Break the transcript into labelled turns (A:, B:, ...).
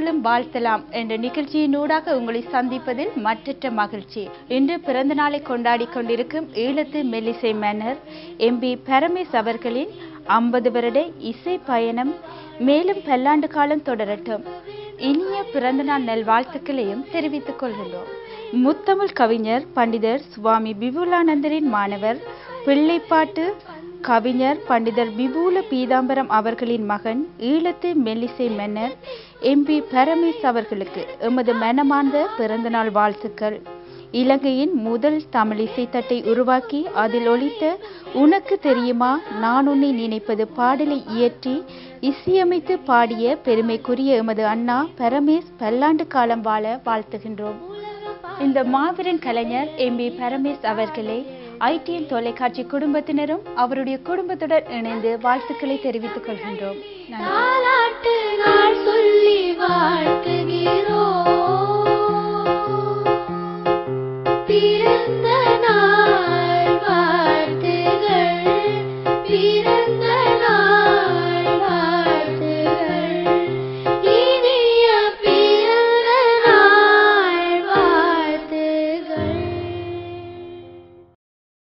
A: நீங்களும் வாழ்த்தலாம் என்ற நிகழ்ச்சியினூடாக உங்களை சந்திப்பதில் மற்றற்ற மகிழ்ச்சி இன்று பிறந்த நாளை கொண்டாடி கொண்டிருக்கும் ஈழத்து மெல்லிசை மன்னர் எம்பி பரமேஸ் அவர்களின் ஐம்பது வருட இசை பயணம் மேலும் பல்லாண்டு காலம் தொடரட்டும் இனிய பிறந்தநாள் நல்வாழ்த்துக்களையும் தெரிவித்துக் கொள்கின்றோம் முத்தமிழ் கவிஞர் பண்டிதர் சுவாமி விபுலானந்தரின் மாணவர் பிள்ளைப்பாட்டு கவிஞர் பண்டிதர் விபுல பீதாம்பரம் அவர்களின் மகன் ஈழத்து மெல்லிசை மன்னர் எம்பி பரமேஸ் அவர்களுக்கு எமது மனமார்ந்த பிறந்தநாள் வாழ்த்துக்கள் இலங்கையின் முதல் தமிழ் இசைத்தட்டை உருவாக்கி அதில் ஒலித்த உனக்கு தெரியுமா நான் உன்னை நினைப்பது பாடலை இயற்றி இசையமைத்து பாடிய பெருமைக்குரிய எமது அண்ணா பரமேஸ் பல்லாண்டு காலம் வாழ வாழ்த்துகின்றோம் இந்த மாபெரும் கலைஞர் எம்பி பரமேஸ் அவர்களை ஐடிஎன் தொலைக்காட்சி குடும்பத்தினரும் அவருடைய குடும்பத்துடன் இணைந்து வாழ்த்துக்களை தெரிவித்துக் கொள்கின்றோம் நன்றி
B: தாலாட்டு நாள் சொல்லி வாழ்த்துகிறோம்